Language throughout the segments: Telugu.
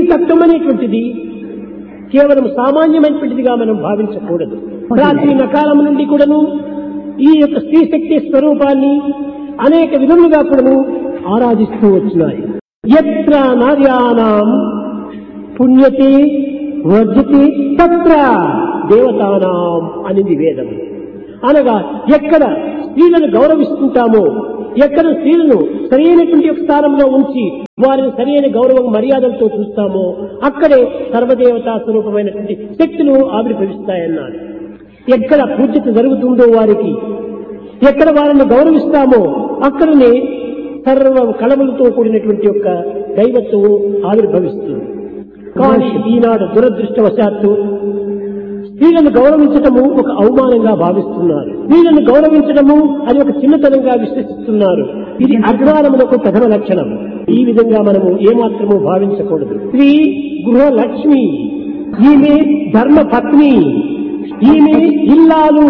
తత్వం అనేటువంటిది కేవలం సామాన్యమైనటువంటిదిగా మనం భావించకూడదు ప్రాచీన కాలం నుండి కూడాను ఈ యొక్క స్త్రీ శక్తి స్వరూపాన్ని అనేక విధములుగా కూడాను ఆరాధిస్తూ వచ్చినాయి ఎత్ర నార్యానాం పుణ్యతే వర్జతే తత్ర దేవతానాం అనేది వేదం అనగా ఎక్కడ స్త్రీలను గౌరవిస్తుంటామో ఎక్కడ స్త్రీలను సరైనటువంటి ఒక స్థానంలో ఉంచి వారిని సరైన గౌరవం మర్యాదలతో చూస్తామో అక్కడే సర్వదేవతా స్వరూపమైనటువంటి శక్తులు ఆవిర్భవిస్తాయన్నారు ఎక్కడ పూజ్యత జరుగుతుందో వారికి ఎక్కడ వారిని గౌరవిస్తామో అక్కడనే సర్వ కళములతో కూడినటువంటి యొక్క దైవత్వము ఆవిర్భవిస్తుంది కానీ ఈనాడు దురదృష్టవశాత్తు స్త్రీలను గౌరవించటము ఒక అవమానంగా భావిస్తున్నారు స్త్రీలను గౌరవించడము అది ఒక చిన్నతనంగా విశ్వసిస్తున్నారు ఇది అజ్ఞానములకు ప్రథమ లక్షణం ఈ విధంగా మనము ఏమాత్రము భావించకూడదు స్త్రీ గృహలక్ష్మి ఈమె ధర్మ పత్ని ఈమె ఇల్లాలు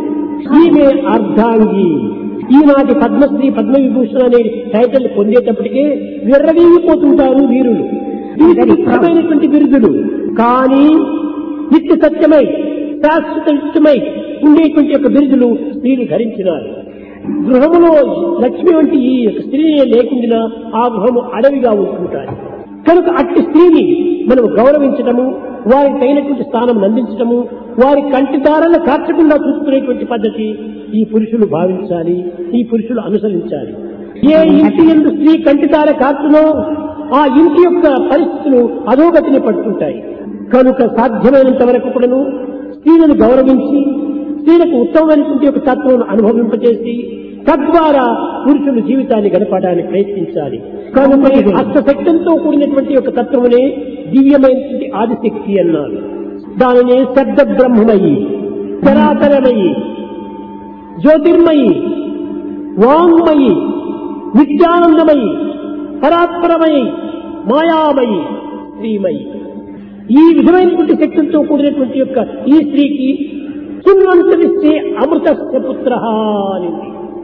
ఈమె అర్ధాంగి ఈనాటి పద్మశ్రీ పద్మవిభూషణ అనే టైటిల్ పొందేటప్పటికే విర్రవీగిపోతుంటారు వీరులు ఇది నిత్యమైనటువంటి బిరుదులు కానీ నిత్య సత్యమై శాశ్వత నిత్యమై ఉండేటువంటి యొక్క బిరుదులు స్త్రీలు ధరించినారు గృహములో లక్ష్మి వంటి ఈ యొక్క స్త్రీనే లేకుండా ఆ గృహము అడవిగా ఉంటుంటారు కనుక అట్టి స్త్రీని మనం గౌరవించటము వారికి తగినటువంటి స్థానం అందించటము వారి కంటిదారలను కార్చకుండా చూసుకునేటువంటి పద్ధతి ఈ పురుషులు భావించాలి ఈ పురుషులు అనుసరించాలి ఏ ఇంటి ఎందు స్త్రీ కంటిదార కార్చునో ఆ ఇంటి యొక్క పరిస్థితులు అధోగతిని పడుతుంటాయి కనుక సాధ్యమైనంత వరకు కూడాను స్త్రీలను గౌరవించి స్త్రీలకు ఉత్తమమైనటువంటి ఒక తత్వం అనుభవింపజేసి తద్వారా పురుషులు జీవితాన్ని గడపడానికి ప్రయత్నించాలి కనుక ఈ అష్టశక్తంతో కూడినటువంటి ఒక తత్వమునే దివ్యమైనటువంటి ఆదిశక్తి అన్నారు దానినే శబ్ద బ్రహ్మమయి చరాచరమయి జ్యోతిర్మయి వాంగ్మయి నిత్యానందమయి పరాత్పరమయి మాయామయి శ్రీమయి ఈ విధమైనటువంటి శక్తులతో కూడినటువంటి యొక్క ఈ స్త్రీకి సున్వంతరిస్తే అమృతస్య పుత్ర అనింది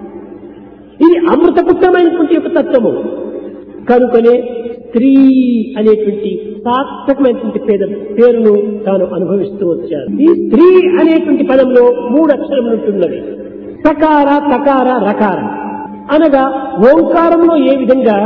ఇది అమృతపుత్రమైనటువంటి యొక్క తత్వము కనుకనే స్త్రీ అనేటువంటి సార్థకమైనటువంటి పేద పేరును తాను అనుభవిస్తూ వచ్చారు ఈ స్త్రీ అనేటువంటి పదంలో మూడు అక్షరములు ఉంటున్నవి సకార తకార రకార అనగా ఓంకారంలో ఏ విధంగా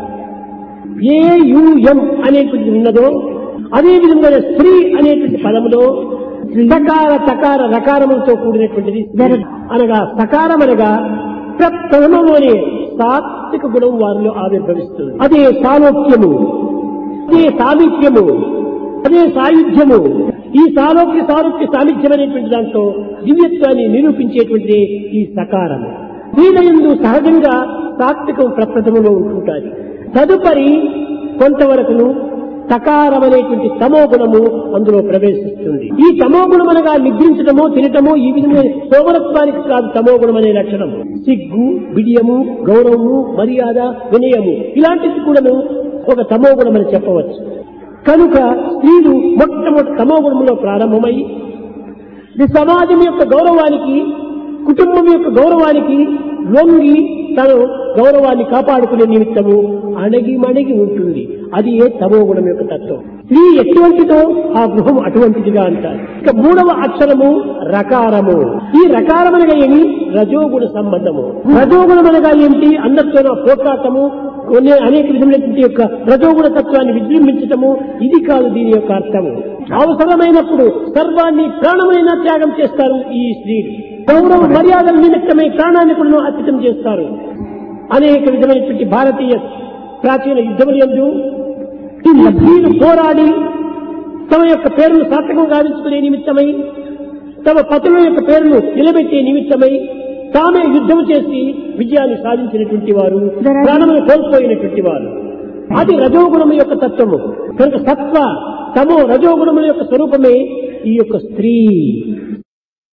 ఏ యుఎం అనేటువంటిది ఉన్నదో అదే విధంగా స్త్రీ అనేటువంటి పదములో సకార తకార రకారములతో కూడినటువంటిది అనగా సకారం అనగా ప్రథమలోనే సాత్విక గుణం వారిలో ఆవిర్భవిస్తుంది అదే సాలోక్యము అదే సామీప్యము అదే సాయుధ్యము ఈ సాలోక్య సారూప్య సాన్నిధ్యం అనేటువంటి దాంట్లో దివ్యత్వాన్ని నిరూపించేటువంటిది ఈ సకారము వీళ్ళయందు సహజంగా సాత్వికం ప్రప్రథమలో ఉంటుంటారు తదుపరి కొంతవరకును సకారం అనేటువంటి తమో గుణము అందులో ప్రవేశిస్తుంది ఈ తమో గుణం అనగా నిద్రించటమో తినటమో ఈ విధమైన సోమరత్వానికి కాదు తమో గుణం అనే లక్షణం సిగ్గు బిడియము గౌరవము మర్యాద వినయము ఇలాంటివి కూడాను ఒక తమో గుణం అని చెప్పవచ్చు కనుక స్త్రీలు మొట్టమొదటి తమో గుణంలో ప్రారంభమై ఈ సమాజం యొక్క గౌరవానికి కుటుంబం యొక్క గౌరవానికి లొంగి తను గౌరవాన్ని కాపాడుకునే నిమిత్తము అణగి మణిగి ఉంటుంది అది ఏ తమో గుణం యొక్క తత్వం స్త్రీ ఎటువంటిదో ఆ గృహం అటువంటిదిగా అంటారు ఇక మూడవ అక్షరము రకారము ఈ రకారం అనగా ఏమి రజోగుణ సంబంధము రజోగుణం అనగా ఏమిటి అందరితో పోట్లాటము కొన్ని అనేక విధమైనటువంటి యొక్క రజోగుణ తత్వాన్ని విజృంభించటము ఇది కాదు దీని యొక్క అర్థము అవసరమైనప్పుడు సర్వాన్ని ప్రాణమైన త్యాగం చేస్తారు ఈ స్త్రీలు గౌరవ మర్యాదల నిమిత్తమై ప్రాణాన్ని కూడా అర్పితం చేస్తారు అనేక విధమైనటువంటి భారతీయ ప్రాచీన యుద్ధముల యందు ఈ స్త్రీలు పోరాడి తమ యొక్క పేరును సార్థకం గావించుకునే నిమిత్తమై తమ పతుల యొక్క పేరును నిలబెట్టే నిమిత్తమై తామే యుద్ధం చేసి విజయాన్ని సాధించినటువంటి వారు ప్రాణములు కోల్పోయినటువంటి వారు అది రజోగుణము యొక్క తత్వము కనుక సత్వ తమో రజోగుణముల యొక్క స్వరూపమే ఈ యొక్క స్త్రీ